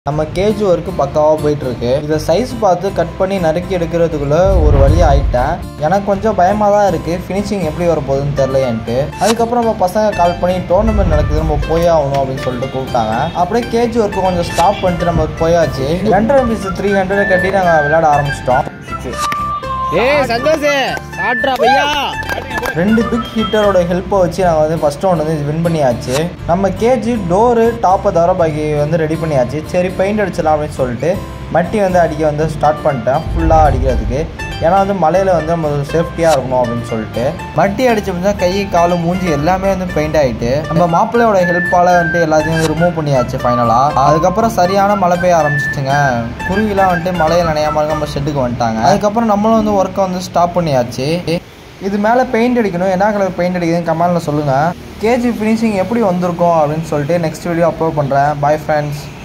நம்ம gauge work பக்காவாக போயிட்டுருக்கு இதை சைஸ் பார்த்து கட் பண்ணி நறுக்கி எடுக்கிறதுக்குள்ளே ஒரு வழி ஆயிட்டேன் எனக்கு கொஞ்சம் பயமாக தான் இருக்குது ஃபினிஷிங் எப்படி வர போகுதுன்னு தெரிலையன்ட்டு அதுக்கப்புறம் நம்ம பசங்க கால் பண்ணி டோர்னமெண்ட் நடக்குது நம்ம போய் ஆகணும் அப்படின்னு சொல்லிட்டு கூப்பிட்டாங்க அப்படியே கேஜ் ஒர்க்கு கொஞ்சம் ஸ்டாப் பண்ணிட்டு நம்ம போயாச்சு ரெண்டரை பீஸ் த்ரீ ஹண்ட்ரட் கட்டி நாங்கள் விளையாட ஆரம்பிச்சிட்டோம் ஏய் சந்தோஷ் சாட்ரா பையா ரெண்டு பிக் ஹீட்டரோட ஹெல்ப்பை வச்சு நாங்கள் வந்து ஃபஸ்ட் ரவுண்ட் வந்து வின் பண்ணியாச்சு நம்ம கேஜி டோரு டாப்பை தவிர பாக்கி வந்து ரெடி பண்ணியாச்சு சரி பெயிண்ட் அடிச்சிடலாம் அப்படின்னு சொல்லிட்டு மட்டி வந்து அடிக்க வந்து ஸ்டார்ட் பண்ணிட்டேன் ஃபுல்லாக அடிக்கிறதுக்கு ஏன்னா வந்து மலையில் வந்து நம்ம சேஃப்டியாக இருக்கணும் அப்படின்னு சொல்லிட்டு மட்டி அடிச்சோம்னா கை காலு மூஞ்சி எல்லாமே வந்து பெயிண்ட் ஆகிட்டு நம்ம மாப்பிள்ளையோட ஹெல்ப்பால் வந்துட்டு எல்லாத்தையும் ரிமூவ் பண்ணியாச்சு ஃபைனலாக அதுக்கப்புறம் சரியான மழை பெய்ய ஆரம்பிச்சிச்சுங்க குருவிலாம் வந்துட்டு மழையில் நனையாம இருக்க நம்ம ஷெட்டுக்கு வந்துட்டாங்க அதுக்கப்புறம் நம்மளும் வந்து ஒர்க்கை வந்து ஸ்டாப் பண்ணியாச்சு இது மேலே பெயிண்ட் அடிக்கணும் என்ன கலர் பெயிண்ட் அடிக்குதுன்னு கமெண்டில் சொல்லுங்கள் கேஜி ஃபினிஷிங் எப்படி வந்திருக்கும் அப்படின்னு சொல்லிட்டு நெக்ஸ்ட் வீடியோ அப்லோட் பண்ணுறேன் பாய் ஃப்ரெண்ட்ஸ்